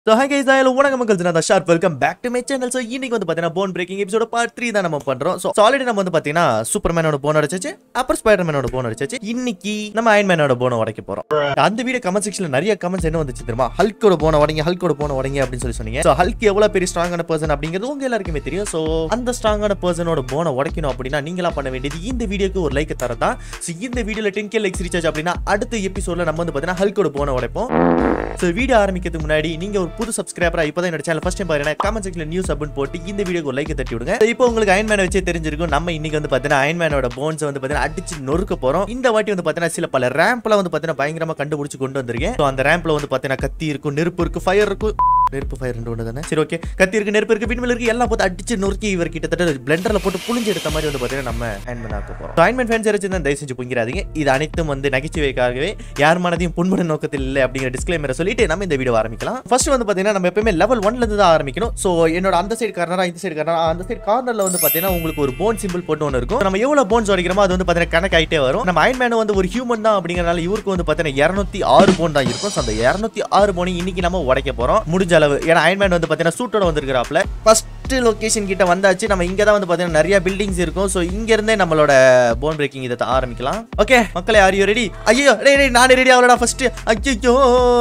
So hi guys oil உனக்கு மக்கள் நான் Sharp welcome back to my channel so இன்னைக்கு வந்து பார்த்தீங்கன்னா phone breaking episode part three தான் நம்ம பண்றோம் ஸோ ஆல்ரெடி நம்ம வந்து பார்த்தீங்கன்னா சூப்பர்மேனோட போன் அடிச்சாச்சு அப்புறம் ஸ்பைடர் மேனோட போன் அடிச்சாச்சு இன்னைக்கு நம்ம அயன் மேனோட போனை உடைக்க போறோம் அந்த வீடியோ கமெண்ட் செக்ஷன்ல நிறைய கமெண்ட்ஸ் என்ன வந்துச்சு தெரியுமா ஹல்கோட போன உடைங்க ஹல்கோட போன உடைங்க அப்படின்னு சொல்லி சொன்னீங்க ஸோ ஹல்க் எவ்வளவு பெரிய ஸ்ட்ராங்கான பர்சன் அப்படிங்கிறது உங்க எல்லாருக்குமே தெரியும் ஸோ அந்த ஸ்ட்ராங்கான பர்சனோட போனை உடைக்கணும் அப்படின்னா நீங்களா பண்ண வேண்டியது இந்த வீடியோக்கு ஒரு லைக் தரதான் ஸோ இந்த வீடியோல டென் கே லைக்ஸ் ரீசார்ஜ் அப்படின்னா அடுத்த எபிசோட்ல நம்ம வந்து பார்த்தீங்கன்னா ஹல்கோட போனை உடைப்போம் ஸோ வீடியோ ஆரம்பிக்கிறதுக்கு முன்னாடி நீங்க ஒரு புது சப்ஸ்கிரைபரா இப்போ தான் என்னோட சேனல் ஃபர்ஸ்ட் டைம் பாருங்க கமெண்ட் செக்ஷன்ல நியூஸ் அப்படின்னு போட்டு இந்த வீடியோக்கு ஒரு லைக் தட்டி விடுங்க So, இப்போ உங்களுக்கு அயன் மேனை வச்சே தெரிஞ்சிருக்கும் நம்ம இன்னைக்கு வந்து பார்த்தீங்கன்னா அயன் மேனோட போன்ஸ் வந்து பார்த்தீங்கன்னா அடிச்சு நொறுக்க போறோம் இந்த வாட்டி வந்து பார்த்தீங்கன்னா சில பல ரேம்ப்ல வந்து பார்த்தீங்கன்னா பயங்கரமா கண்டுபிடிச்சு கொண்டு வந்திருக்கேன் ஸோ அந்த ரேம்ப்ல வந்து பார்த்தீங்கன்னா கத்தி இருக்கும் நெருப்பு இருக்கு ஃபயர் இருக்கும் நெருப்பு ஃபயர் ரெண்டு ஒன்று தானே சரி ஓகே கத்தி இருக்கு நெருப்பு இருக்கு விண்வெளி இருக்கு எல்லாம் போட்டு அடிச்சு நொறுக்கி இவர் கிட்டத்தட்ட பிளெண்டர்ல போட்டு புளிஞ்சு எடுத்த மாதிரி வந்து பார்த்தீங்கன்னா நம்ம அயன்மேன் ஆக்க போறோம் அயன்மேன் ஃபேன்ஸ் யாராச்சும் தான் தயவு செஞ்சு புங்கிறாதீங்க இது அனைத்தும் வந்து நகைச்சுவைக்காகவே யார் மனதையும் புண்பட நோக்கத்தில் இல்லை அப்படிங்கிற டிஸ்க்ளைமரை சொல்லிட்டு நம்ம இந்த வீடியோ ஆரம்பிக்கலாம் ஃபர்ஸ்ட் வந்து பார்த்தீங்கன்னா நம்ம எப்பவுமே லெவல் ஒன்ல இருந்து தான் ஆரம்பிக்கணும் ஸோ என்னோட அந்த சைடு கார்னரா இந்த சைடு கார்னரா அந்த சைடு கார்னர்ல வந்து பார்த்தீங்கன்னா உங்களுக்கு ஒரு போன் சிம்பிள் போட்டு ஒன்று இருக்கும் நம்ம எவ்வளவு போன்ஸ் உடைக்கிறோமோ அது வந்து பார்த்தீங்கன்னா கணக்கு ஆயிட்டே வரும் நம்ம அயன் மேன் வந்து ஒரு ஹியூமன் தான் அப்படிங்கறனால இவருக்கு வந்து பார்த்தீங்கன்னா இரநூத்தி ஆறு போன் தான் இருக்கும் ஸோ அந்த இரநூத்தி ஆறு போனை இன்னைக்கு நம்ம உடைக்க போறோம் முடிஞ்ச அளவு ஏன்னா அயன் மேன் வந்து பார்த்தீங்கன்னா சூட்டோட வந்திருக்கிறாப்ல ஃபர்ஸ்ட் லொகேஷன் கிட்ட வந்தாச்சு நம்ம இங்க தான் வந்து பார்த்தீங்கன்னா நிறைய பில்டிங்ஸ் இருக்கும் ஸோ இங்க இருந்தே நம்மளோட போன் பிரேக்கிங் இதை ஆரம்பிக்கலாம் ஓகே மக்களே ஆர் யூ ரெடி ஐயோ டேய் டேய் நானே ரெடி ஆகலடா ஃபர்ஸ்ட் ஐயோ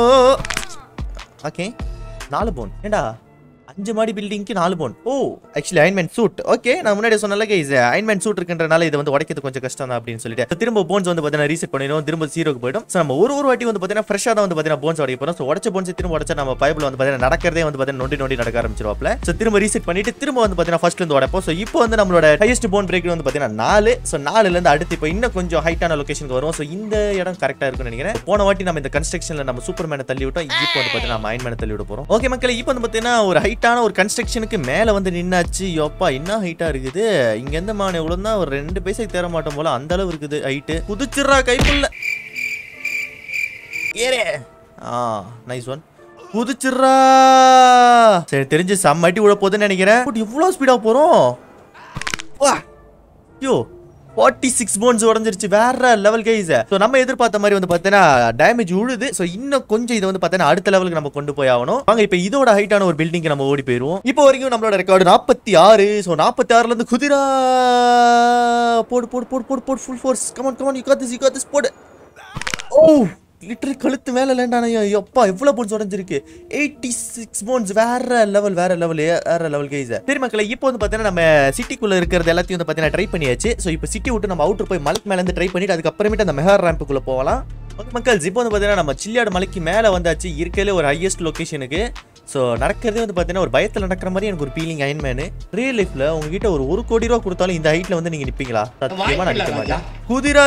ஓகே நாலு போன் ஏண்டா அஞ்சு மாடி பில்டிங்க்கு நாலு phone oh actually Iron Man suit okay நான் முன்னாடி சொன்னல கைஸ் அயன்மேன் சூட் இருக்குன்றனால இதை வந்து உடைக்கிறது கொஞ்சம் கஷ்டம் தான் அப்படின்னு சொல்லிட்டு திரும்ப போன்ஸ் வந்து பார்த்தீங்கன்னா ரீசெட் பண்ணிடும் திரும்ப ஜீரோக்கு போயிடும் ஸோ நம்ம ஒரு ஒரு வாட்டி வந்து பார்த்தீங்கன்னா ஃப்ரெஷ்ஷாக தான் வந்து பார்த்தீங்கன்னா போன்ஸ் உடைக்க போகிறோம் ஸோ உடச்ச போன்ஸ் திரும்ப உடச்சா நம்ம பைபிள் வந்து பார்த்தீங்கன்னா நடக்கிறதே வந்து பார்த்தீங்கன்னா நொண்டி நொண்டி நடக்க ஆரம்பிச்சிருவாப்ல ஸோ திரும்ப ரீசெட் பண்ணிட்டு திரும்ப வந்து பார்த்தீங்கன்னா ஃபர்ஸ்ட்ல இருந்து உடைப்போம் ஸோ இப்போ வந்து நம்மளோட ஹையஸ்ட் போன் பிரேக் வந்து பார்த்தீங்கன்னா நாலு ஸோ நாலுல இருந்து அடுத்து இப்போ இன்னும் கொஞ்சம் ஹைட்டான லொகேஷனுக்கு வரும் ஸோ இந்த இடம் கரெக்டாக இருக்கும்னு நினைக்கிறேன் போன வாட்டி நம்ம இந்த கன்ஸ்ட்ரக்ஷன்ல நம்ம சூப்பர் மேனை தள்ளி விட்டோம் இப்போ வந்து பார்த்தீங்கன்னா நம்ம அயன் மேனை தள்ளி விட போகிறோம் ஓகே மக்களே இப்போ வந்து பார்த்தீங்கன்னா ஒரு ஹைட்டான ஒரு கன்ஸ்ட்ரக்ஷனுக்கு மேலே வந்து நின்னாச்சு யோப்பா என்ன ஹைட்டா இருக்குது இங்க இருந்து மான எவ்வளவு தான் ஒரு ரெண்டு பைசாக்கு தேர மாட்டோம் போல அந்த அளவு இருக்குது ஹைட்டு குதிச்சிடுறா கைப்புள்ள ஏறே ஆ நைஸ் ஒன் குதிச்சிடுறா சரி தெரிஞ்சு செம்மட்டி விழ போகுதுன்னு நினைக்கிறேன் பட் இவ்வளோ ஸ்பீடா போறோம் வா யோ ஃபார்ட்டி சிக்ஸ் போன்ஸ் உடஞ்சிருச்சு வேற லெவல் கைஸ் ஸோ நம்ம எதிர்பார்த்த மாதிரி வந்து பார்த்தீங்கன்னா டேமேஜ் உழுது ஸோ இன்னும் கொஞ்சம் இதை வந்து பார்த்தீங்கன்னா அடுத்த லெவலுக்கு நம்ம கொண்டு போய் ஆகணும் வாங்க இப்போ இதோட ஹைட்டான ஒரு பில்டிங் நம்ம ஓடி போயிருவோம் இப்போ வரைக்கும் நம்மளோட ரெக்கார்டு நாற்பத்தி ஆறு ஸோ நாற்பத்தி ஆறுல இருந்து குதிரா போடு போடு போடு போடு போடு full force come on come on you got this you got this போடு ஓ லிட்டரல் கழுத்து மேல லேண்டான எப்பா எவ்வளவு போன்ஸ் உடஞ்சிருக்கு எயிட்டி சிக்ஸ் போன்ஸ் வேற லெவல் வேற லெவல் வேற லெவல் கைஸ் சரி மக்களே இப்போ வந்து பார்த்தீங்கன்னா நம்ம சிட்டிக்குள்ள இருக்கிறது எல்லாத்தையும் வந்து பார்த்தீங்கன்னா ட்ரை பண்ணியாச்சு ஸோ இப்போ சிட்டி விட்டு நம்ம அவுட்டர் போய் மலைக்கு மேல இருந்து ட்ரை பண்ணிட்டு அதுக்கப்புறமேட்டு அந்த மெஹார் ரேம்புக்குள்ள போகலாம் ஓகே மக்கள் இப்போ வந்து பார்த்தீங்கன்னா நம்ம சில்லியாடு மலைக்கு மேலே வந்தாச்சு இருக்கிறதுல ஒரு ஹையஸ்ட் லொகேஷனுக்கு ஸோ நடக்கிறதே வந்து பார்த்தீங்கன்னா ஒரு பயத்தில் நடக்கிற மாதிரி எனக்கு ஒரு ஃபீலிங் அயன்மேனு ரியல் லைஃப்ல உங்ககிட்ட ஒரு ஒரு கோடி ரூபா கொடுத்தாலும் இந்த ஹைட்ல வந்து நீங்க நிப்பீங்களா சத்தியமா நான் நிக்க மாட்டேன் குதிரா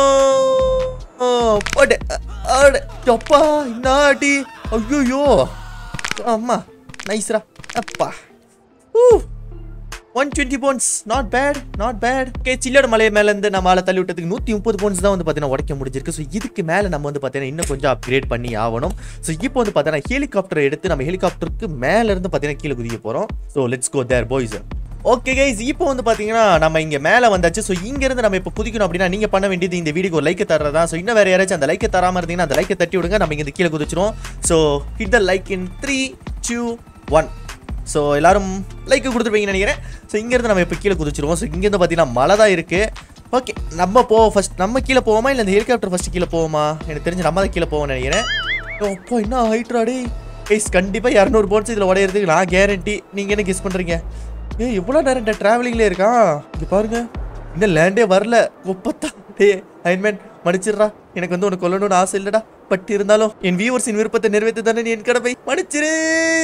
செல்லம் போடு ஆடு அப்பா நாடி ஐயோ அம்மா நைஸ்ரா அப்பா ஊ one twenty bones not bad not bad okay சில்லோட மலை மேல இருந்து நம்ம ஆளை தள்ளி விட்டதுக்கு நூற்றி முப்பது போன்ஸ் தான் வந்து பார்த்தீங்கன்னா உடைக்க முடிஞ்சிருக்கு ஸோ இதுக்கு மேலே நம்ம வந்து பார்த்தீங்கன்னா இன்னும் கொஞ்சம் அப்கிரேட் பண்ணி ஆகணும் ஸோ இப்போ வந்து பார்த்தீங்கன்னா ஹெலிகாப்டர் எடுத்து நம்ம ஹெலிகாப்டருக்கு மேல இருந்து பார்த்தீங்கன்னா கீழே குதிக்க போகிறோம் so let's go there boys okay guys இப்போ வந்து பார்த்தீங்கன்னா நம்ம இங்கே மேலே வந்தாச்சு ஸோ இங்கேருந்து நம்ம இப்போ குதிக்கணும் அப்படின்னா நீங்கள் பண்ண வேண்டியது இந்த வீடியோக்கு ஒரு லைக்கை தர்றதா ஸோ இன்னும் வேறு யாராச்சும் அந்த லைக்கை தராமல் இருந்தீங்கன்னா அந்த லைக்கை தட்டி விடுங்க நம்ம இங்கே கீழே குதிச்சிரும் so hit the like in three two one so எல்லாரும் லைக் கொடுத்துருப்பீங்கன்னு நினைக்கிறேன் ஸோ இங்கேருந்து நம்ம இப்போ கீழே குதிச்சிருவோம் ஸோ இங்கேருந்து பார்த்தீங்கன்னா மழை தான் இருக்குது ஓகே நம்ம போவோம் ஃபர்ஸ்ட் நம்ம கீழே போவோமா இல்லை இந்த ஹெலிகாப்டர் ஃபர்ஸ்ட் கீழே போவோமா எனக்கு தெரிஞ்சு நம்ம தான் கீழே போவோம்னு நினைக்கிறேன் ஓ, அப்பா என்ன ஹைட்ராடி கைஸ் கண்டிப்பாக இரநூறு போன்ஸ் இதில் உடையிறதுக்கு நான் கேரண்டி நீங்கள் என்ன கெஸ் பண்ணுறீங்க ஏ இவ்வளோ நேரம் இந்த ட்ராவலிங்லேயே இருக்கான் இங்கே பாருங்க இன்னும் லேண்டே வரல முப்பத்தா டே அயன்மேன் மன்னிச்சிடுறா எனக்கு வந்து உனக்கு கொல்லணும்னு ஆசை இல்லடா பட் இருந்தாலும் என் வியூவர்ஸின் விருப்பத்தை நிறைவேற்றி தானே நீ என் கடமை மன்னிச்சிரு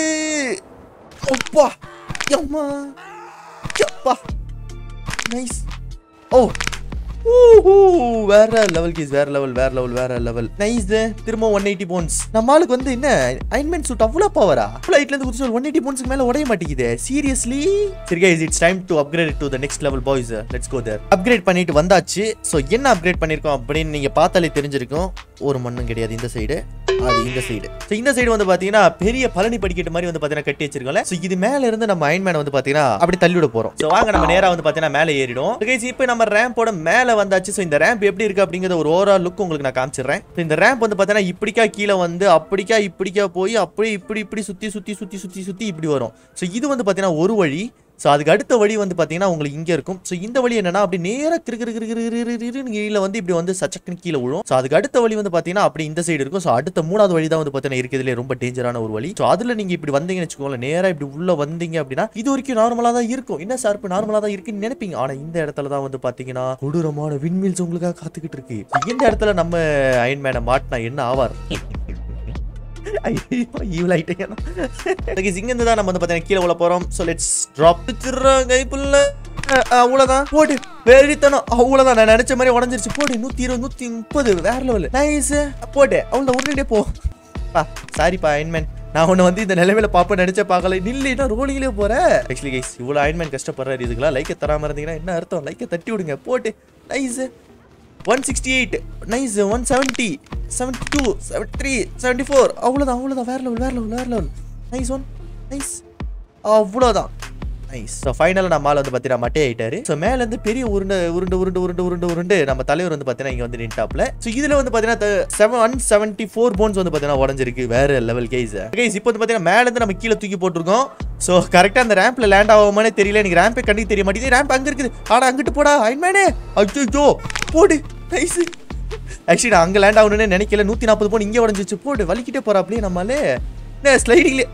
அப்பா அம்மா அப்பா நைஸ் ஓ ஊஹூ, வேற லெவல் கேஸ் வேற லெவல் வேற லெவல் வேற லெவல் நைஸ் திரும்ப ஒன் எயிட்டி போன்ஸ் நம்ம ஆளுக்கு வந்து என்ன அயன்மேன் சூட் அவ்வளோ பவரா ஃபிளைட்ல இருந்து குதிச்சு ஒன் எயிட்டி போன்ஸ்க்கு மேல உடைய மாட்டேங்குது சீரியஸ்லி சரி guys it's time to upgrade to the next level boys let's go there upgrade பண்ணிட்டு வந்தாச்சு ஸோ என்ன அப்கிரேட் பண்ணிருக்கோம் அப்படின்னு நீங்க பார்த்தாலே தெரிஞ்சிருக்கும் ஒரு மண்ணும் கிடையாது இந்த சைடு அது இந்த சைடு ஸோ இந்த சைடு வந்து பாத்தீங்கன்னா பெரிய பழனி படிக்கட்டு மாதிரி வந்து பாத்தீங்கன்னா கட்டி வச்சிருக்கோம்ல ஸோ இது மேல இருந்து நம்ம அயன்மேன் வந்து பாத்தீங்கன்னா அப்படி தள்ளி விட போறோம் ஸோ வாங்க நம்ம நேரா வந்து பாத்தீங்கன்னா மேலே ஏறிடும் கைஸ் இப்போ நம்ம ரேம்போட மேல வந்தாச்சு ஸோ இந்த ரேம்ப் எப்படி இருக்கு அப்படிங்கறத ஒரு ஓவரால் லுக் உங்களுக்கு நான் காமிச்சிடுறேன் So, இந்த ரேம்ப் வந்து பாத்தீங்கன்னா இப்படிக்கா கீழே வந்து அப்படிக்கா இப்படிக்கா போய் அப்படியே இப்படி இப்படி சுத்தி சுத்தி சுத்தி சுத்தி சுத்தி இப்படி வரும் ஸோ இது வந்து பாத்தீங்கன்னா ஒரு வழி ஸோ அதுக்கு அடுத்த வழி வந்து பார்த்தீங்கன்னா உங்களுக்கு இங்கே இருக்கும் ஸோ இந்த வழி என்னன்னா அப்படி நேராக கிரு கிரு கிரு கிரு கிரு கிரு கிருன்னு கீழே வந்து இப்படி வந்து சச்சக்குன்னு கீழே விழும் ஸோ அதுக்கு அடுத்த வழி வந்து பார்த்தீங்கன்னா அப்படி இந்த சைடு இருக்கும் ஸோ அடுத்த மூணாவது வழி தான் வந்து பார்த்தீங்கன்னா இருக்கிறதுலே ரொம்ப டேஞ்சரான ஒரு வழி ஸோ அதில் நீங்கள் இப்படி வந்தீங்கன்னு வச்சுக்கோங்களேன் நேராக இப்படி உள்ள வந்தீங்க அப்படின்னா இது வரைக்கும் நார்மலாக தான் இருக்கும் என்ன சார் இப்போ நார்மலாக தான் இருக்குன்னு நினைப்பீங்க ஆனால் இந்த இடத்துல தான் வந்து பார்த்தீங்கன்னா கொடூரமான விண்மீல்ஸ் உங்களுக்காக காத்துக்கிட்டு இருக்கு So, இந்த இடத்துல நம்ம அயன்மேனை மாட்டினா என்ன ஆவார் ஈவில் ஆயிட்டீங்க இங்க தான் நம்ம வந்து பார்த்தீங்கன்னா கீழே உள்ள போறோம் ஸோ லெட்ஸ் ட்ராப் கை புல்ல அவ்வளோதான் போடு வெறித்தனம் அவ்வளோதான் நான் நினைச்ச மாதிரி உடஞ்சிருச்சு போடு நூற்றி இருபது நூற்றி முப்பது வேற லெவல் நைஸ் போட்டு அவ்வளோ உடனே போ பா சாரிப்பா அயன்மேன் நான் உன்னை வந்து இந்த நிலைமையில பாப்ப நினைச்ச பார்க்கல நில்லைன்னா ரோலிங்லேயே போற ஆக்சுவலி கைஸ் இவ்வளோ அயன்மேன் கஷ்டப்படுறாரு இதுக்கெல்லாம் லைக்கை தராம இருந்தீங்கன்னா என்ன அர்த்தம் லைக்கை தட்டி விடுங்க போட்டு nice one sixty eight nice one seventy seventy two seventy three seventy four அவ்வளோதான் அவ்வளோதான் வேற லெவல் வேற லெவல் வேற லெவல் நைஸ் ஒன் நைஸ் அவ்வளோதான் நைஸ் ஸோ ஃபைனலாக நம்ம ஆள் வந்து பார்த்தீங்கன்னா மட்டே ஆயிட்டாரு ஸோ மேலேருந்து பெரிய உருண்டை உருண்டு உருண்டு உருண்டு உருண்டு உருண்டு நம்ம தலைவர் வந்து பார்த்தீங்கன்னா இங்கே வந்து நின்ட்டாப்ல ஸோ இதில் வந்து பார்த்தீங்கன்னா seven one seventy four bones வந்து பார்த்தீங்கன்னா உடஞ்சிருக்கு வேற லெவல் கேஸ் கேஸ் இப்போ வந்து பார்த்தீங்கன்னா மேலேருந்து நம்ம கீழே தூக்கி போட்டிருக்கோம் ஸோ கரெக்டாக அந்த ரேம்பில் லேண்ட் ஆகுமானே தெரியல எனக்கு ரேம்பே கண்டிப்பாக தெரிய மாட்டேங்குது ரேம்ப் அங்கே இருக்குது ஆனால் அங்கிட்டு போடா அயன்மேனே அச்சோ போடு நைஸ் ஆக்சுவலி நான் அங்கே லேண்ட் ஆகணும்னு நினைக்கல நூற்றி நாற்பது போன் இங்கே உடஞ்சிச்சு போடு வலிக்கிட்டே போகிறாப்லையே நம்மளே என்ன ஸ்லைடிங்லேயே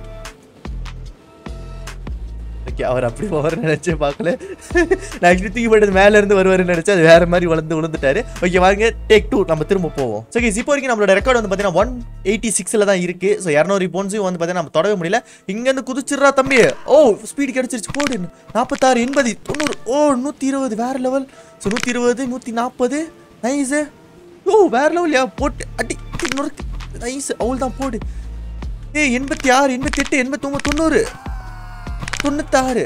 ஓகே அவர் அப்படி போவார் நினைச்சே பார்க்கல நான் ஆக்சுவலி தூக்கி போட்டது மேல இருந்து வருவாருன்னு நினைச்சு அது வேற மாதிரி வளர்ந்து விழுந்துட்டாரு ஓகே வாங்க டேக் டூ நம்ம திரும்ப போவோம் ஸோ இப்போ வரைக்கும் நம்மளோட ரெக்கார்ட் வந்து பார்த்தீங்கன்னா ஒன் எயிட்டி சிக்ஸில் தான் இருக்கு ஸோ இரநூறு போன்ஸையும் வந்து பார்த்தீங்கன்னா நம்ம தொடவே முடியல இங்கேருந்து குதிச்சிடுறா தம்பி ஓ ஸ்பீடு கிடைச்சிருச்சு போடு நாற்பத்தாறு எண்பது தொண்ணூறு ஓ நூற்றி இருபது வேற லெவல் ஸோ நூற்றி இருபது நூற்றி நாற்பது நைஸு ஓ வேற லெவல் யா போட்டு அடி நொறுக்கு நைஸ் அவள் தான் போடு ஏய் எண்பத்தி ஆறு எண்பத்தி எட்டு எண்பத்தொம்பது தொண்ணூறு தொண்ணூத்தாறு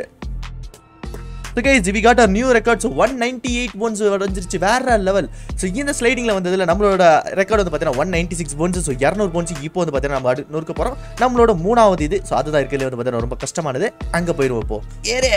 So guys, we got a new record. So 198 bones உடஞ்சிருச்சு வேற லெவல் ஸோ இந்த ஸ்லைடிங்கில் வந்ததுல நம்மளோட ரெக்கார்ட் வந்து பார்த்தீங்கன்னா one ninety six bones so இரநூறு போன்ஸ் இப்போ வந்து பார்த்தீங்கன்னா நம்ம அடு- நொறுக்க போகிறோம் நம்மளோட மூணாவது இது ஸோ அதுதான் இருக்கிறதுல வந்து பார்த்தீங்கன்னா ரொம்ப கஷ்டமானது அங்கே போயிடுவோம் இப்போ ஏறு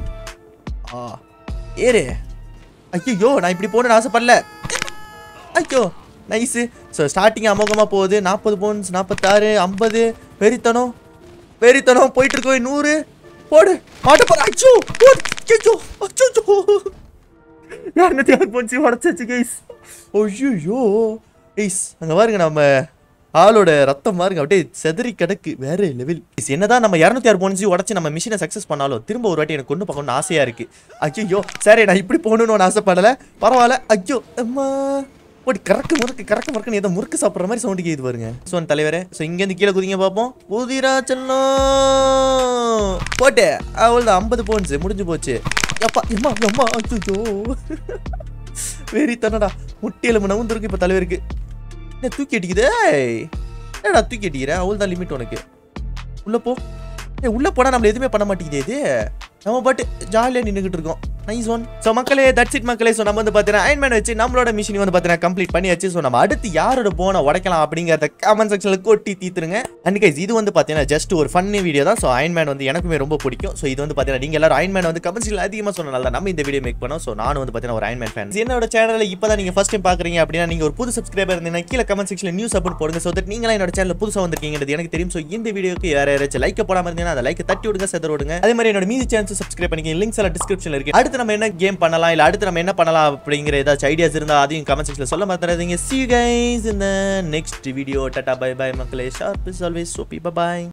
ஆ ஏறு ஐயோ நான் இப்படி போகணும்னு ஆசைப்படல ஐயோ நைஸு ஸோ ஸ்டார்டிங் அமோகமாக போகுது நாற்பது போன்ஸ் நாற்பத்தாறு ஐம்பது வெறித்தனம் வெறித்தனம் போயிட்டு இருக்கோம் நூறு போடு மாட்ட போற அச்சோ போடு அச்சோ அச்சோ இரநூத்தி ஆறு போன்ஸ் உடச்சாச்சு கைஸ் ஐயோ கைஸ் அங்கே பாருங்க நம்ம ஆளோட ரத்தம் பாருங்க அப்படியே செதறி கிடக்கு வேற லெவல் என்னதான் நம்ம இரநூத்தி ஆறு போன்ஸையும் உடச்சி நம்ம மிஷினை சக்ஸஸ் பண்ணாலும் திரும்ப ஒரு வாட்டி எனக்கு கொண்டு பார்க்கணும்னு ஆசையா இருக்கு ஐயோ சரி நான் இப்படி போகணும்னு ஒன்று ஆசைப்படல பரவாயில்ல ஐயோ அம்மா போட்டு கறக்கு முறுக்கு கறக்கு முறுக்குன்னு ஏதோ முறுக்கு சாப்பிட்ற மாதிரி சவுண்டு கேக்குது பாருங்க ஸோ தலைவரே ஸோ இங்கேருந்து கீழே குதிங்க பார்ப்போம் குதிரா செல்லம் போட்டு அவ்வளோதான் ஐம்பது போன்ஸ் முடிஞ்சு போச்சு எப்பா எம்மா எம்மா அச்சோ வெறி தன்னடா முட்டியெலும்பு நவுந்துருக்கு இப்போ தலைவருக்கு என்ன தூக்கி அடிக்குது ஏய், என்னடா தூக்கி அடிக்கிற அவள் தான் லிமிட் உனக்கு உள்ள போ ஏய் உள்ள போனா நம்மள எதுவுமே பண்ண மாட்டேங்குது இது நம்ம பாட்டு ஜாலியாக நின்றுகிட்டு இருக்கோம் நைஸ் ஒன் ஸோ மக்களே தட்ஸ் இட் மக்களே ஸோ நம்ம வந்து பார்த்தீங்கன்னா அயன்மேன் வச்சு நம்மளோட மிஷின் வந்து பார்த்தீங்கன்னா கம்ப்ளீட் பண்ணியாச்சு ஸோ நம்ம அடுத்து யாரோட போனை உடைக்கலாம் அப்படிங்கிறத கமெண்ட் செக்ஷனில் கொட்டி தீத்துருங்க அண்ட் கைஸ் இது வந்து பார்த்தீங்கன்னா ஜஸ்ட் ஒரு ஃபன்னி வீடியோ தான் ஸோ அயன்மேன் வந்து எனக்குமே ரொம்ப பிடிக்கும் ஸோ இது வந்து பார்த்தீங்கன்னா நீங்கள் எல்லாரும் அயன்மேன் வந்து கமெண்ட் செக்ஷனில் அதிகமாக சொன்னனால தான் நம்ம இந்த வீடியோ மேக் பண்ணோம் ஸோ நானும் வந்து பார்த்தீங்கன்னா ஒரு அயன்மேன் ஃபேன் என்னோட சேனலில் இப்போ தான் நீங்கள் ஃபஸ்ட் டைம் பார்க்குறீங்க அப்படின்னா நீங்கள் ஒரு புது சப்ஸ்கிரைபர் இருந்தீங்கன்னா கீழே கமெண்ட் செக்ஷனில் நியூஸ் அப்படின்னு போடுங்க ஸோ தட் நீங்களா என்னோட சேனல் புதுசாக வந்திருக்கீங்கிறது எனக்கு தெரியும் ஸோ இந்த வீடியோக்கு யார் யாராச்சும் லைக் போடாம இருந்தீங்கன்னா அதை லைக் தட்டி விடுங்க செதற விடுங்க அதே மாதிரி என்னோட மீதி சேனல் சப்ஸ்கிரைப் பண்ணிக்க லிங்க்ஸ் எல்லாம் டிஸ்கிரிப்ஷனில் இருக்கு அடுத்து நம்ம என்ன கேம் பண்ணலாம் இல்லை அடுத்து நம்ம என்ன பண்ணலாம் அப்படிங்கிற ஏதாச்சும் ஐடியாஸ் இருந்தால் அதையும் கமெண்ட் செக்ஷனில் சொல்ல மறந்துடாதீங்க see you guys in the next video tata bye bye மக்களே ஷார்ப் இஸ் ஆல்வேஸ் சோப்பி பை